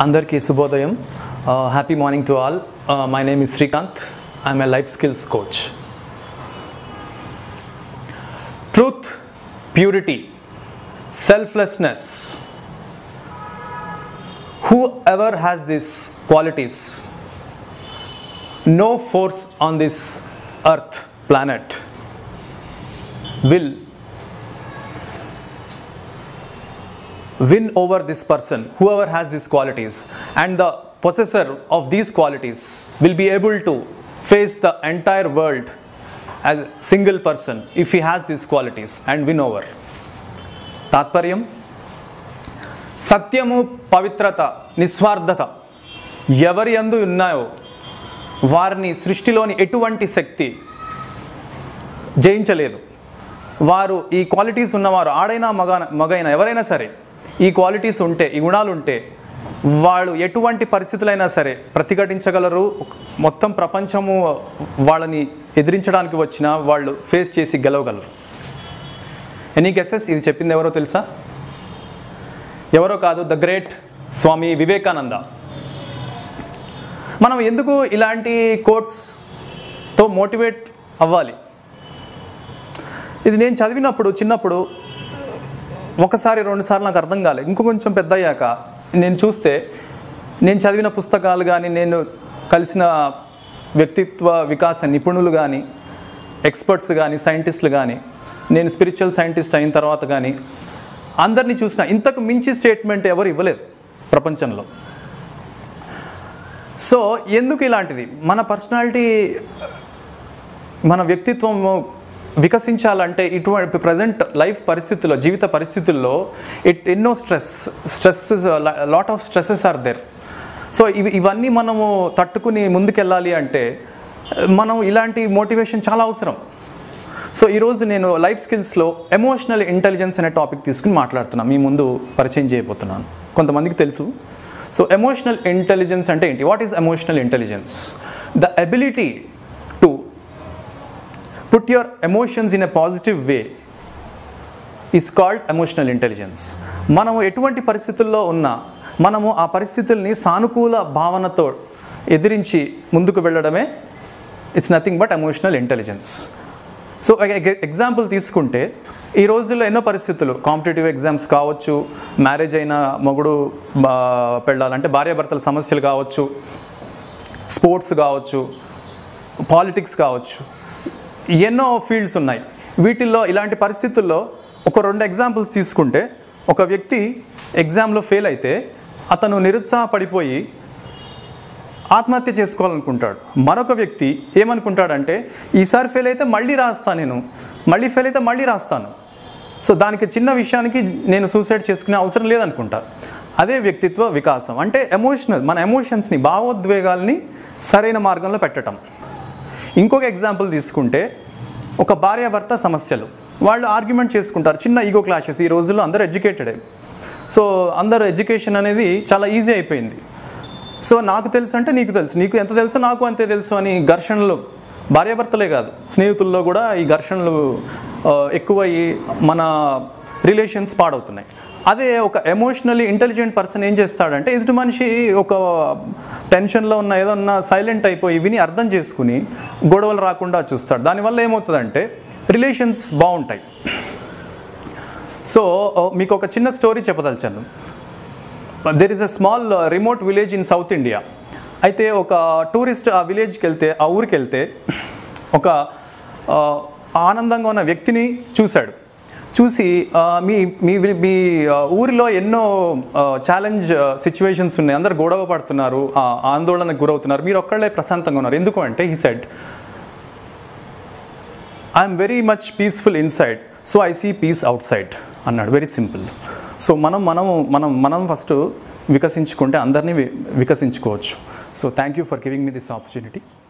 అందరికీ శుభోదయం happy morning to all my name is Srikanth I'm a life skills coach truth purity selflessness whoever has this qualities no force on this earth planet will win over this person whoever has these qualities and the possessor of these qualities will be able to face the entire world as a single person if he has these qualities and win over తాత్పర్యం సత్యము పవిత్రత నిస్వార్థత ఎవరి అందు ఉన్నాయో వారిని సృష్టిలోని ఎటువంటి శక్తి జయించలేదు వారు ఈ క్వాలిటీస్ ఉన్నవారు ఆడైనా మగ మగైనా ఎవరైనా సరే ఈ క్వాలిటీస్ ఉంటే ఈ గుణాలు ఉంటే వాళ్ళు ఎటువంటి పరిస్థితులైనా సరే ప్రతిఘటించగలరు మొత్తం ప్రపంచము వాళ్ళని ఎదిరించడానికి వచ్చినా వాళ్ళు ఫేస్ చేసి గెలవగలరు ఎనీ గెసెస్ ఇది చెప్పింది ఎవరో తెలుసా ఎవరో కాదు ద గ్రేట్ స్వామి వివేకానంద మనం ఎందుకు ఇలాంటి కోట్స్తో మోటివేట్ అవ్వాలి ఇది నేను చదివినప్పుడు చిన్నప్పుడు ఒకసారి రెండుసార్లు నాకు అర్థం కాలేదు ఇంకో కొంచెం పెద్ద అయ్యాక నేను చూస్తే నేను చదివిన పుస్తకాలు కానీ నేను కలిసిన వ్యక్తిత్వ వికాస నిపుణులు కానీ ఎక్స్పర్ట్స్ కానీ సైంటిస్టులు కానీ నేను స్పిరిచువల్ సైంటిస్ట్ అయిన తర్వాత కానీ అందరినీ చూసిన ఇంతకు మించి స్టేట్మెంట్ ఎవరు ఇవ్వలేదు ప్రపంచంలో సో ఎందుకు ఇలాంటిది మన పర్సనాలిటీ మన వ్యక్తిత్వం వికసించాలంటే ఇటువంటి ప్రజెంట్ లైఫ్ పరిస్థితుల్లో జీవిత పరిస్థితుల్లో ఇట్ ఎన్నో stress stress lot of stresses are there so ఇవి ఇవన్నీ మనము తట్టుకుని ముందుకెళ్ళాలి అంటే మనం ఇలాంటి మోటివేషన్ చాలా అవసరం సో ఈరోజు నేను లైఫ్ స్కిల్స్లో ఎమోషనల్ ఇంటెలిజెన్స్ అనే టాపిక్ తీసుకుని మాట్లాడుతున్నాను మీ ముందు పరిచయం చేయబోతున్నాను కొంతమందికి తెలుసు సో ఎమోషనల్ ఇంటెలిజెన్స్ అంటే ఏంటి what is emotional intelligence the ability to put your emotions in a positive way is called emotional intelligence మనము ఎటువంటి పరిస్థితుల్లో ఉన్నా మనము ఆ పరిస్థితుల్ని సానుకూల భావనతో ఎదిరించి ముందుకు వెళ్ళడమే it's nothing but emotional intelligence so example తీసుకుంటే ఈ రోజుల్లో ఎన్నో పరిస్థితులు కాంపిటేటివ్ ఎగ్జామ్స్ కావచ్చు మ్యారేజ్ అయిన మొగుడు పెళ్ళాలంటే భార్యాభర్తల సమస్యలు కావచ్చు స్పోర్ట్స్ కావచ్చు పాలిటిక్స్ కావచ్చు ఎన్నో ఫీల్డ్స్ ఉన్నాయి వీటిల్లో ఇలాంటి పరిస్థితుల్లో ఒక రెండు ఎగ్జాంపుల్స్ తీసుకుంటే ఒక వ్యక్తి ఎగ్జామ్లో ఫెయిల్ అయితే అతను నిరుత్సాహపడిపోయి ఆత్మహత్య చేసుకోవాలనుకుంటాడు మరొక వ్యక్తి ఏమనుకుంటాడంటే ఈసారి ఫెయిల్ అయితే మళ్ళీ రాస్తాను నేను మళ్ళీ ఫెయిల్ అయితే మళ్ళీ రాస్తాను సో దానికి చిన్న విషయానికి నేను సూసైడ్ చేసుకునే అవసరం లేదనుకుంటా అదే వ్యక్తిత్వ వికాసం అంటే ఎమోషనల్ మన ఎమోషన్స్ని భావోద్వేగాల్ని సరైన మార్గంలో పెట్టడం ఇంకొక ఎగ్జాంపుల్ తీసుకుంటే ఒక భార్యాభర్త సమస్యలు వాళ్ళు ఆర్గ్యుమెంట్ చేసుకుంటారు చిన్న ఈగో క్లాషెస్ ఈ రోజుల్లో అందరూ ఎడ్యుకేటెడే సో అందరూ ఎడ్యుకేషన్ అనేది చాలా ఈజీ అయిపోయింది సో నాకు తెలుసు అంటే నీకు తెలుసు నీకు ఎంత తెలుసో నాకు అంతే తెలుసు అని ఘర్షణలు భార్యాభర్తలే కాదు స్నేహితుల్లో కూడా ఈ ఘర్షణలు ఎక్కువయ్యి మన రిలేషన్స్ పాడవుతున్నాయి అదే ఒక ఎమోషనల్లీ ఇంటెలిజెంట్ పర్సన్ ఏం చేస్తాడంటే ఎదుటి మనిషి ఒక టెన్షన్లో ఉన్న ఏదన్నా సైలెంట్ అయిపోయి విని అర్థం చేసుకుని గొడవలు రాకుండా చూస్తాడు దానివల్ల ఏమవుతుందంటే రిలేషన్స్ బాగుంటాయి సో మీకు ఒక చిన్న స్టోరీ చెప్పదలిచాను there is a small remote village in south India అయితే ఒక టూరిస్ట్ ఆ విలేజ్కి వెళ్తే ఆ ఊరికి వెళ్తే ఒక ఆనందంగా ఉన్న వ్యక్తిని చూశాడు చూసి మీ మీ మీ ఊరిలో ఎన్నో ఛాలెంజ్ సిచ్యువేషన్స్ ఉన్నాయి అందరు గొడవ పడుతున్నారు ఆందోళనకు గురవుతున్నారు మీరు ఒక్కళ్ళే ప్రశాంతంగా ఉన్నారు ఎందుకు అంటే ఈ said I'm very much peaceful inside so I see peace outside అన్నాడు వెరీ సింపుల్ సో మనం మనం మనం మనం ఫస్ట్ వికసించుకుంటే అందరినీ వికసించుకోవచ్చు so thank you for giving me this opportunity